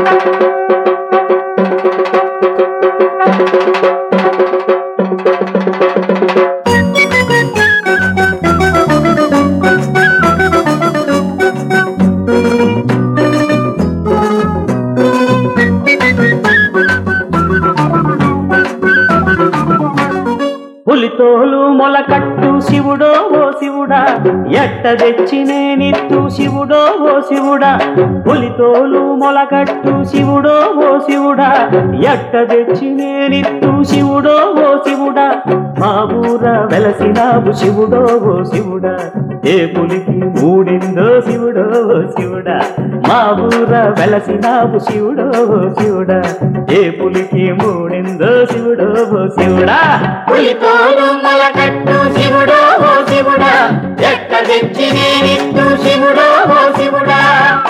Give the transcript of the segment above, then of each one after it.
పులితోలు మొలకట్టు శివుడో ఓ శివుడా ఎట్ట తెచ్చి నేనిత్తు శివుడో ఓ శివుడా పులితోలు మొలకట్టు శివుడో ఓ శివుడా ఎట్ట తెచ్చి నేనిత్తు శివుడో ఓ శివుడా మా ఊర వెలసినావు శివుడో ఓ శివుడా ఏ పులికి మూడిందో శివుడో ఓ శివుడా మా ఊర వెలసినావు శివుడో ఓ శివుడా ఏ పులికి మూడిందో శివుడో ఓ శివుడా పులితోలు మొలకట్టు శివుడో ఓ శివుడా ఎట్ట తెచ్చి నేనిత్తు శివుడో ఓ శివుడా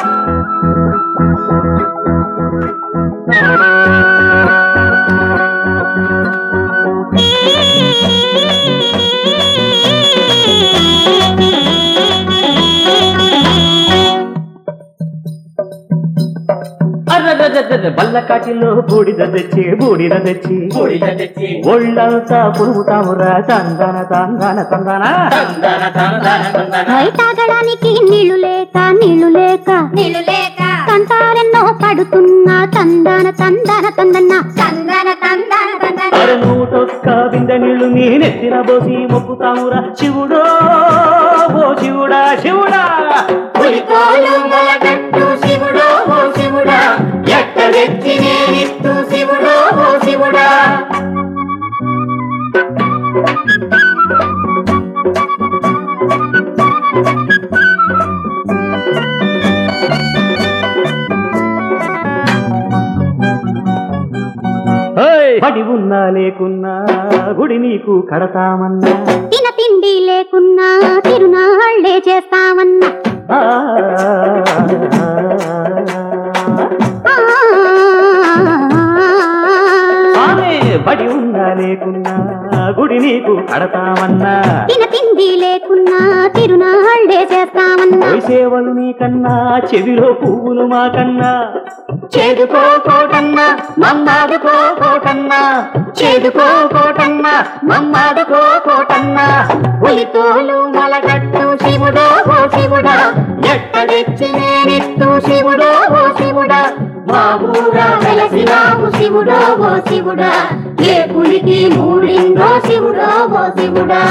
అర్రర్రర్రర్ర బల్లకాటిలో బూడిద తెచ్చి బూడిద తెచ్చి బూడిద తెచ్చి ఒళ్ళంతా పురుగుతామురా తందన తందన తందన తందన తందన తందన అయి తాగడానికి నీళ్లు లేక నీళ్లు లేక నీళ్ళు లేక తంతారెన్నో పడుతున్నా తందన తందన తందన్న తందన తందన తందన అర నూటొక్క బిందె నీళ్లు నీ నెత్తిన పోసి మొక్కుతామురా శివుడో ఓ శివుడా శివుడా పులితోలు మొలకట్టు శివుడో ఓ శివుడా ఎట్ట తెచ్చి నేనిత్తు శివుడో ఓ శివుడా ఏయ్! పడి ఉన్నా లేకున్నా గుడి నీకు కడతామన్నా తిన తిండి లేకున్నా తిరునాళ్ళే చేస్తామన్నా ఆ, ఆ, ఆమె బడి ఉన్నా లేకున్నా గుడి నీకు కడతామన్నా తిన తిండి లేకున్నా తిరునాళ్ళే చేస్తామన్నా ఓయ్ సేవలు నీకన్నా చెవిలో పువ్వులు మాకన్నా చేదుకో కోటన్నా మమ్మాదుకో కోటన్నా చేదుకో కోటన్నా మమ్మాదుకో కోటన్నా పులితోలు మొలకట్టు శివుడో ఓ శివుడా ఎట్ట తెచ్చి నేనిత్తు శివుడో ఓ శివుడా మా ఊర వెలసినావు శివుడో ఓ శివుడా ఏ పులికి మూడిందో శివుడో ఓ శివుడా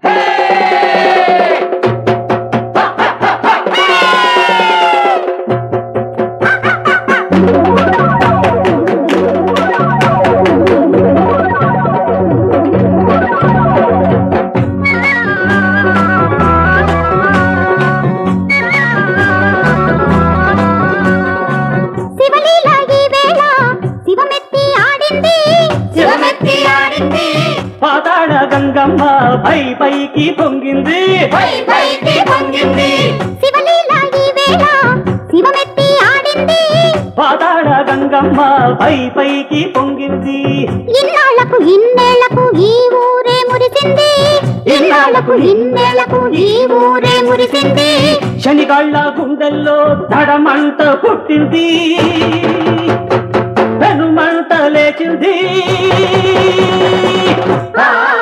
శివలీల ఈ వేళ శివమెత్తి ఆడింది శివమెత్తి ఆడింది పాతాళ గంగమ్మ పై పైకి పొంగింది పై పైకి పొంగింది శివలీల ఈ వేళ శివమెత్తి ఆడింది పాతాళ గంగమ్మ పై పైకి పొంగింది ఇన్నాళ్లకు ఇన్నేళ్లకు ఈ ఊరే మురిసింది ఇన్నాళ్లకు ఇన్నేళ్లకు ఈ ఊరే మురిసింది శనిగాళ్ళ గుండెల్లో దడమంట పుట్టింది పెనుమంట లేచింది ఆ